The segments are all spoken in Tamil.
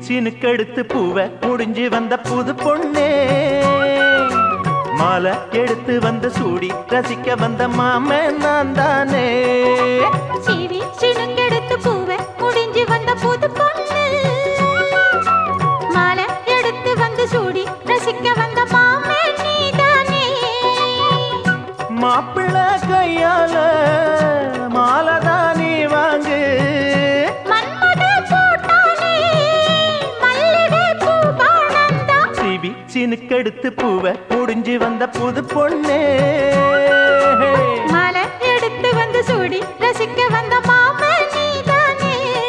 சினுக்கெடுத்து பூவை முடிஞ்சு வந்த புது பொண்ணே மாலை எடுத்து வந்து சூடி ரசிக்க வந்த மாமன் நான் தானே சீவி சினுங்கெடுத்து பூவை முடிஞ்சு வந்த புது பொண்ணு மாலை எடுத்து வந்து சூடி ரசிக்க வந்த மாமே நீதானே மாப்பிள்ள கையால மாலை தான் நீ வாங்கு மன்மத பூட்டானே மல்லிகை பூபானந்தா சிவி சினுக்கெடுத்து பூவை முடிஞ்சு வந்த புது பொண்ணே மாலை எடுத்து வந்து சூடி ரசிக்க வந்த மாமே நீதானே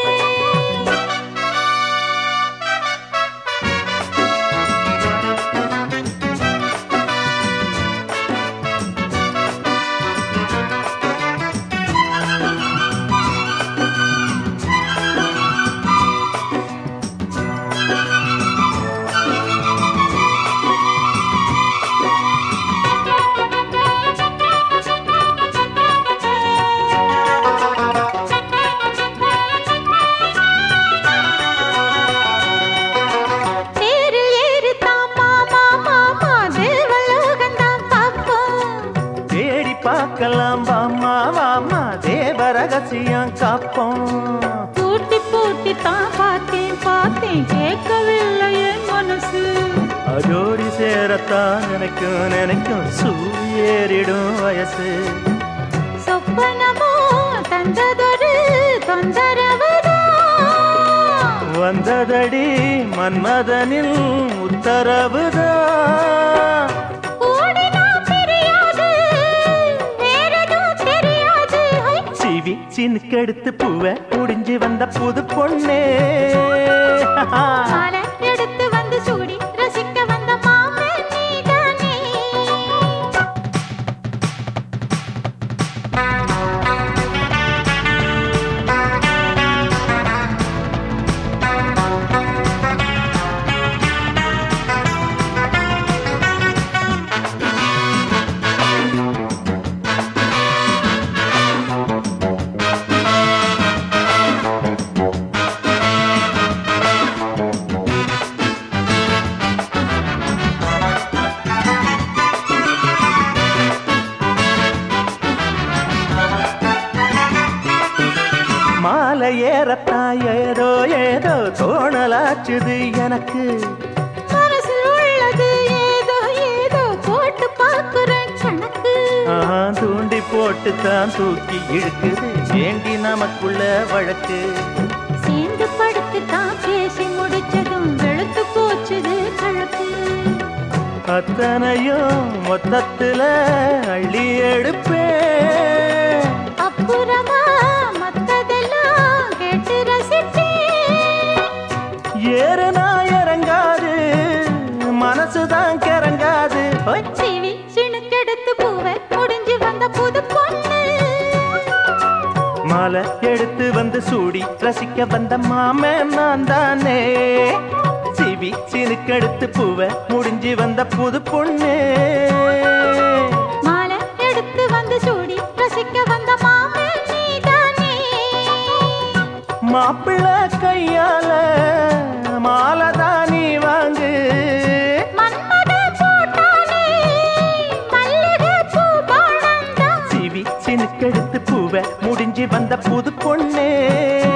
தேரில் ஏறித்தான் மாமா மாமா தேவலோகந்தான் பார்ப்போம் தேடி பார்க்கலாம் வாமா வாமா தேவ ரகசியம் காப்போம் பூட்டி பூட்டி தான் பார்த்தேன் பார்த்தேன் கேட்கவில்லை என் மனசு அதோடி சேரத்தான் நினைக்கும் நினைக்கும் சூரியேறிடும் வயசு சொப்பனமோ தந்ததொரு தொந்தரவுதான் வந்ததடி மன்மதனில் உத்தரவுதான் ஓடினா தெரியாது வேறெதுவும் தெரியாது ஹை! சிவி சினுக்கெடுத்து பூவை முடிஞ்சு வந்த புது பொண்ணே மாலை எடுத்து வந்து சூடி ரசிக்க வந்த மாமே நீதானே மாலை ஏறத்தான் ஏதோ ஏதோ தோணலாச்சுது எனக்கு மனசில் உள்ளது ஏதோ ஏதோ போட்டு பார்க்கிறேன் கணக்கு ஆஹா, தூண்டி போட்டு தான் தூக்கி இழுக்குது ஏண்டி நமக்குள்ள வழக்கு சேர்ந்து படுத்து தான் பேசி முடிச்சதும் வெளுத்து போச்சுது கழக்கு அத்தனையும் மொத்தத்துல அள்ளி எடுப்பேன் அப்புறமா மத்ததெல்லாம் கேட்டு ரசிப்பேன் ஏறுனா இறங்காது மனசுதான் கிறங்காது ஹோய். சிவி சிணுக்கெடுத்து பூவை முடிஞ்சு வந்த புது பொண்ணு மாலை எடுத்து வந்து சூடி ரசிக்க வந்த மாமன் நான் தானே சிவி சினுக்கெடுத்து பூவை முடிஞ்சு வந்த புது பொண்ணு மாலை எடுத்து வந்து சூடி ரசிக்க வந்த மாமே நீதானே மாப்பிள்ள கையால மாலை தான் நீ வாங்கு மன்மத பூட்டானே மல்லிகை பூபானந்தா சிவி சினுக்கெடுத்து பூவை முடிஞ்சு வந்த புது பொண்ணே